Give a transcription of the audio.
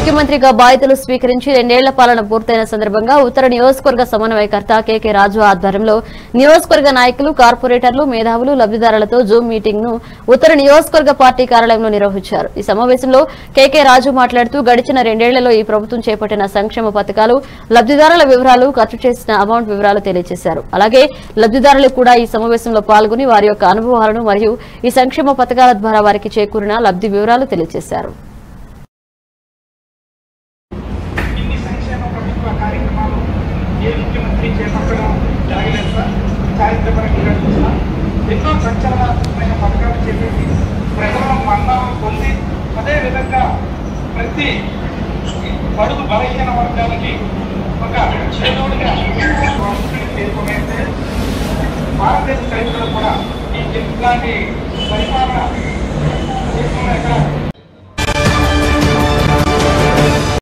ముఖ్యమంత్రిగా బాధ్యతలు స్వీకరించి రెండేళ్ల పాలన పూర్తయిన సందర్భంగా ఉత్తర నియోజకవర్గ సమన్వయకర్త కేకే రాజు ఆధ్వర్యంలో నియోజకవర్గ నాయకులు కార్పొరేటర్లు మేధావులు లబ్దిదారులతో జూమ్ మీటింగ్ ను ఉత్తర నియోజకవర్గ పార్టీ కార్యాలయంలో నిర్వహించారు ఈ సమావేశంలో కేకే రాజు మాట్లాడుతూ గడిచిన రెండేళ్లలో ఈ ప్రభుత్వం చేపట్టిన సంక్షేమ పథకాలు లబ్దిదారుల వివరాలు ఖర్చు చేసిన అమౌంట్ వివరాలు తెలియజేశారు అలాగే లబ్దిదారులు కూడా ఈ సమావేశంలో పాల్గొని వారి యొక్క అనుభవాలను మరియు ఈ సంక్షేమ పథకాల ద్వారా వారికి చేకూరిన లబ్ది వివరాలు తెలియజేశారు ఇన్ని సంక్షేమ ప్రభుత్వ కార్యక్రమాలు ఏ ముఖ్యమంత్రి చేపట్టడం జరగలేదు సార్ చారిత్రపరంగా చూసినా ఎన్నో సంచలనాత్మకమైన పథకాలు చేపట్టి ప్రజల మన్నాలను పొంది అదేవిధంగా ప్రతి బడుగు బలహీన వర్గాలకి ఒక చేదోడుగా వస్తువుని చేరుకునేస్తే భారతదేశ చరిత్రలో కూడా ఈ ఇట్లాంటి పరిపాలన చేసుకున్నాక